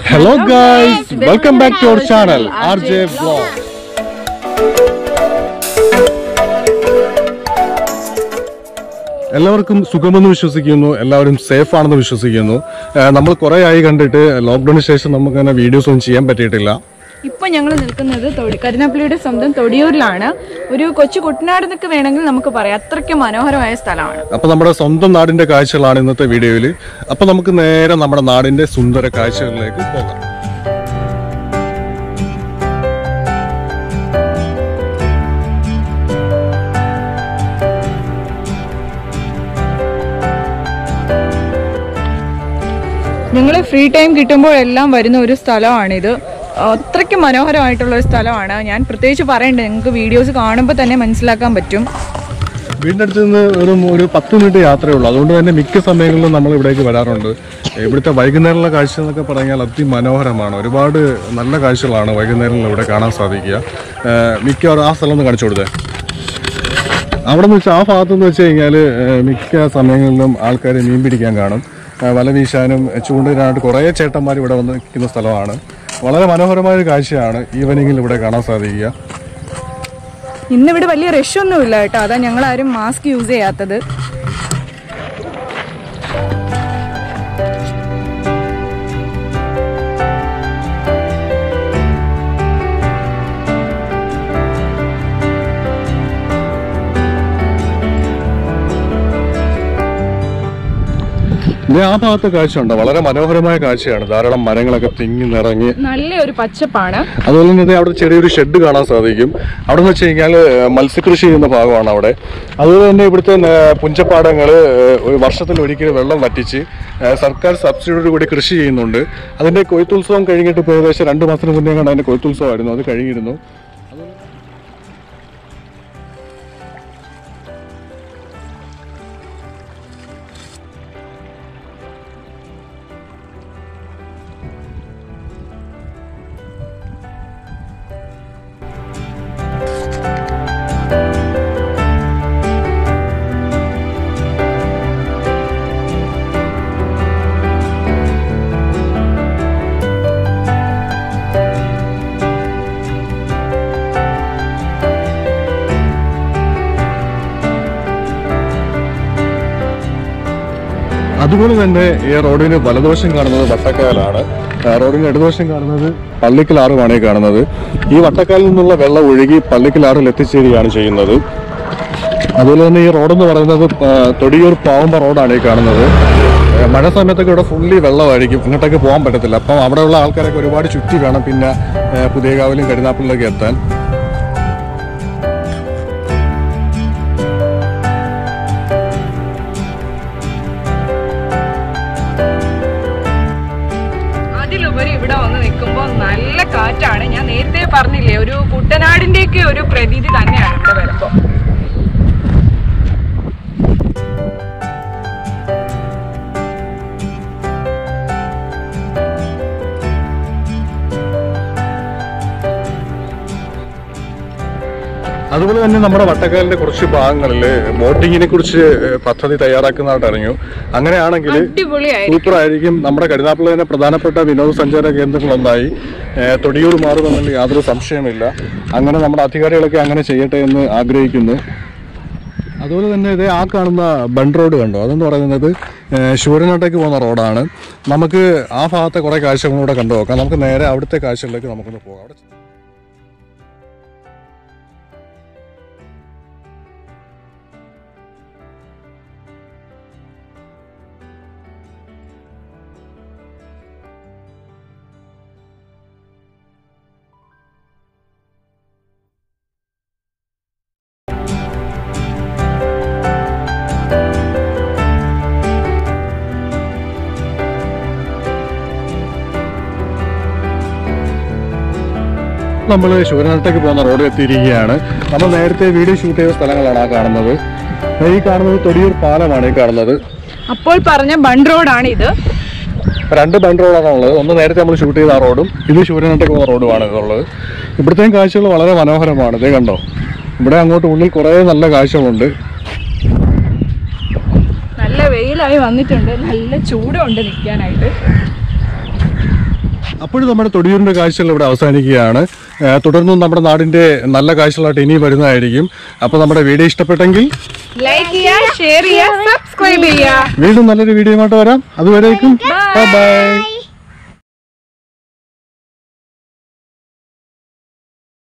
Hello guys, welcome back to our channel RJ Vlog. എല്ലാവർക്കും സുഖമെന്ന് വിശ്വസിക്കുന്നു എല്ലാവരും സേഫ് ആണെന്ന് വിശ്വസിക്കുന്നു ഏഹ് നമ്മൾ കുറേ ആയി കണ്ടിട്ട് ലോക്ക്ഡൌണിന് ശേഷം നമുക്ക് അങ്ങനെ വീഡിയോസ് ഒന്നും ചെയ്യാൻ പറ്റിയിട്ടില്ല ഇപ്പൊ ഞങ്ങൾ നിൽക്കുന്നത് തൊടി കരുനാപ്പള്ളിയുടെ സ്വന്തം തൊടിയൂരിലാണ് ഒരു കൊച്ചു കുട്ടനാട് എന്നൊക്കെ വേണമെങ്കിൽ നമുക്ക് പറയാം അത്രയ്ക്ക് മനോഹരമായ സ്ഥലമാണ് അപ്പൊ നമ്മുടെ സ്വന്തം നാടിന്റെ കാഴ്ചകളാണ് ഇന്നത്തെ വീഡിയോയിൽ അപ്പൊ നമുക്ക് നേരെ നമ്മുടെ നാടിന്റെ സുന്ദര കാഴ്ചകളിലേക്ക് പോകാം ഞങ്ങൾ ഫ്രീ ടൈം കിട്ടുമ്പോഴെല്ലാം വരുന്ന ഒരു സ്ഥലമാണിത് അത്രയ്ക്ക് മനോഹരമായിട്ടുള്ള ഒരു സ്ഥലമാണ് ഞാൻ പ്രത്യേകിച്ച് പറയണ്ടേ നിങ്ങൾക്ക് വീഡിയോസ് കാണുമ്പോൾ തന്നെ മനസ്സിലാക്കാൻ പറ്റും വീടിൻ്റെ അടുത്ത് നിന്ന് ഒരു ഒരു പത്ത് മിനിറ്റ് യാത്രയേ ഉള്ളൂ അതുകൊണ്ട് തന്നെ മിക്ക സമയങ്ങളിലും നമ്മൾ ഇവിടേക്ക് വരാറുണ്ട് ഇവിടുത്തെ വൈകുന്നേരമുള്ള കാഴ്ച എന്നൊക്കെ പറഞ്ഞാൽ അതിമനോഹരമാണ് ഒരുപാട് നല്ല കാഴ്ചകളാണ് വൈകുന്നേരങ്ങളിൽ ഇവിടെ കാണാൻ സാധിക്കുക ഏഹ് മിക്കവാറും ആ സ്ഥലം ഒന്ന് കാണിച്ചു കൊടുത്തേ അവിടെ നിന്ന് വെച്ചാൽ ആ ഭാഗത്ത് നിന്ന് വെച്ച് കഴിഞ്ഞാൽ മിക്ക സമയങ്ങളിലും ആൾക്കാർ മീൻ പിടിക്കാൻ കാണും ഏഹ് വല വീശാനും ചൂണ്ടിനായിട്ട് കുറേ ചേട്ടന്മാർ ഇവിടെ വന്ന് നിൽക്കുന്ന സ്ഥലമാണ് വളരെ മനോഹരമായ ഒരു കാഴ്ചയാണ് ഈവനിങ്ങിൽ ഇവിടെ കാണാൻ സാധിക്കുക ഇന്നിവിടെ വലിയ റഷ് ഒന്നുമില്ല കേട്ടോ അതാ ഞങ്ങൾ ആരും മാസ്ക് യൂസ് ചെയ്യാത്തത് ഇനി ആ ഭാഗത്തെ കാഴ്ച ഉണ്ട് വളരെ മനോഹരമായ കാഴ്ചയാണ് ധാരാളം മരങ്ങളൊക്കെ തിങ്ങി നിറങ്ങി നല്ലൊരു പച്ചപ്പാണ് അതുപോലെ തന്നെ ദേ അവിടെ ചെറിയൊരു ഷെഡ് കാണാൻ സാധിക്കും അവിടെ എന്ന് വെച്ച് കഴിഞ്ഞാൽ മത്സ്യകൃഷി ചെയ്യുന്ന ഭാഗമാണ് അവിടെ അതുപോലെ തന്നെ ഇവിടുത്തെ ഏർ, പുഞ്ചപ്പാടങ്ങൾ ഏർ, ഒരു വർഷത്തിൽ ഒരിക്കൽ വെള്ളം വറ്റിച്ച് ഏർ, സർക്കാർ സബ്സിഡിയോട് കൂടി കൃഷി ചെയ്യുന്നുണ്ട് അതിന്റെ കൊയ്ത്തുത്സവം കഴിഞ്ഞിട്ട് ഇപ്പോൾ ഏകദേശം രണ്ട് മാസത്തിന് മുന്നേ കണ്ട് അതിന്റെ കൊയ്ത്തുത്സവമായിരുന്നു അത് കഴിഞ്ഞിരുന്നു അതുപോലെ തന്നെ ഈ റോഡിന് വലദോഷം കാണുന്നത് വട്ടക്കാലാണ് ആ, റോഡിന് ഇടതുവശം കാണുന്നത് പള്ളിക്കലാറുമാണ് ഈ കാണുന്നത് ഈ വട്ടക്കാലിൽ നിന്നുള്ള വെള്ളം ഒഴുകി പള്ളിക്കലാറിൽ എത്തിച്ചേരുകയാണ് ചെയ്യുന്നത് അതുപോലെ തന്നെ ഈ റോഡെന്ന് പറയുന്നത് ആ, തൊടിയൂർ പാവമ്പ റോഡാണ് ഈ കാണുന്നത് ആ, മഴ സമയത്തൊക്കെ ഇവിടെ ഫുള്ളി വെള്ളമായിരിക്കും ഇങ്ങോട്ടൊക്കെ പോകാൻ പറ്റത്തില്ല അപ്പം അവിടെയുള്ള ആൾക്കാരൊക്കെ ഒരുപാട് ചുറ്റി വേണം പിന്നെ ആ, പുതിയകാവിലും കരുനാപ്പിളിലേക്ക് എത്താൻ അതിലുപരി ഇവിടെ വന്ന് നിൽക്കുമ്പോൾ നല്ല കാറ്റാണ് ഞാൻ നേരത്തെ പറഞ്ഞില്ലേ ഒരു കുട്ടനാടിന്റെയൊക്കെ ഒരു പ്രതീതി തന്നെയാണ് ഇവിടെ വരുമ്പോൾ അതുപോലെ തന്നെ നമ്മുടെ വട്ടക്കാലിന്റെ കുറച്ച് ഭാഗങ്ങളിൽ ബോട്ടിങ്ങിനെ കുറിച്ച് പദ്ധതി തയ്യാറാക്കുന്നതായിട്ട് അറിഞ്ഞു അങ്ങനെയാണെങ്കിൽ അടിപൊളിയായി സൂപ്പർ ആയിരിക്കും നമ്മുടെ കരുനാപ്പിള തന്നെ പ്രധാനപ്പെട്ട വിനോദസഞ്ചാര കേന്ദ്രങ്ങളൊന്നായി ഏഹ് തൊടിയൂർ മാറുമെന്നുള്ള യാതൊരു സംശയമില്ല അങ്ങനെ നമ്മുടെ അധികാരികളൊക്കെ അങ്ങനെ ചെയ്യട്ടെ എന്ന് ആഗ്രഹിക്കുന്നു അതുപോലെ തന്നെ ഇതേ ആ കാണുന്ന ബണ്ട് റോഡ് കണ്ടോ അതെന്ന് പറയുന്നത് ഏഹ് ശൂരനാട്ടേക്ക് പോകുന്ന റോഡാണ് നമുക്ക് ആ ഭാഗത്തെ കുറേ കാഴ്ചകളൂടെ കണ്ടു നോക്കാം നമുക്ക് നേരെ അവിടുത്തെ കാഴ്ചകളിലേക്ക് നമുക്കൊന്ന് പോകാം അവിടെ നമ്മൾ ശിവനാട്ടേക്ക് പോകുന്ന റോഡ് എത്തിയിരിക്കുകയാണ് നമ്മൾ നേരത്തെ വീഡിയോ ഷൂട്ട് ചെയ്ത സ്ഥലങ്ങളാണ് ആ കാണുന്നത് ഈ കാണുന്നത് തൊടിയൂർ പാലമാണ് ഈ കാണുന്നത് അപ്പോൾ പറഞ്ഞ ബണ്ട് റോഡാണ് ഇത് രണ്ട് ബണ്ട് റോഡാണ് ഉള്ളത് ഒന്ന് നേരത്തെ നമ്മൾ ഷൂട്ട് ചെയ്ത ആ റോഡും ഇത് ശൂരനാട്ടേക്ക് പോകുന്ന റോഡുമാണ് ഇതുള്ളത് ഇവിടുത്തെയും കാഴ്ചകൾ വളരെ മനോഹരമാണ് ഇതേ കണ്ടോ ഇവിടെ അങ്ങോട്ട് ഉള്ളിൽ കുറേ നല്ല കാഴ്ചകളുണ്ട് നല്ല വെയിലായി വന്നിട്ടുണ്ട് നല്ല ചൂടുണ്ട് നിൽക്കാനായിട്ട് അപ്പോഴും നമ്മുടെ തൊടിയൂരിന്റെ കാഴ്ചകൾ ഇവിടെ അവസാനിക്കുകയാണ് ഏഹ് തുടർന്നും നമ്മുടെ നാടിന്റെ നല്ല കാഴ്ചകളായിട്ട് ഇനിയും വരുന്നതായിരിക്കും അപ്പോൾ നമ്മുടെ വീഡിയോ ഇഷ്ടപ്പെട്ടെങ്കിൽ ലൈക്ക് ചെയ്യുക ഷെയർ ചെയ്യുക സബ്സ്ക്രൈബ് ചെയ്യുക വീണ്ടും നല്ലൊരു വീഡിയോയുമായിട്ട് വരാം അതുവരേക്കും ബൈ